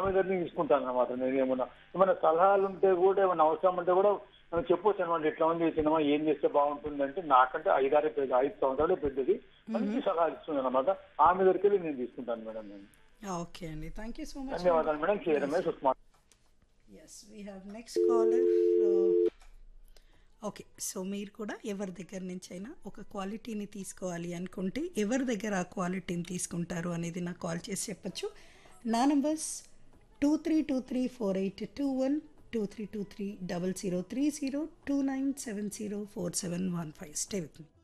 ఆమె దగ్గర తీసుకుంటాను అనమాట నేను ఏమన్నా ఏమైనా సలహాలు ఉంటే కూడా ఏమైనా అవసరం ఉంటే కూడా మనం చెప్పొచ్చు అనమాట ఇట్లా ఉంది ఈ సినిమా ఏం చేస్తే బాగుంటుంది అంటే నాకంటే ఐదారు పెద్ద ఐదు సంవత్సరాలు పెద్దది మంచి సలహాలు ఇస్తుంది అనమాట ఆమె దగ్గరికి వెళ్ళి నేను తీసుకుంటాను మేడం నేను ఓకే అండి థ్యాంక్ యూ సో మచ్ ధన్యవాదాలు madam K Ramesh Usman yes we have next caller okay so మీరు కూడా ఎవరి దగ్గర నుంచి అయినా ఒక క్వాలిటీని తీసుకోవాలి అనుకుంటే ఎవరి దగ్గర ఆ క్వాలిటీని తీసుకుంటారు అనేది నాకు కాల్ చేసి చెప్పచ్చు నా numbers two three two three four eight two one two three two three double zero three zero two nine seven zero four seven one five stay with me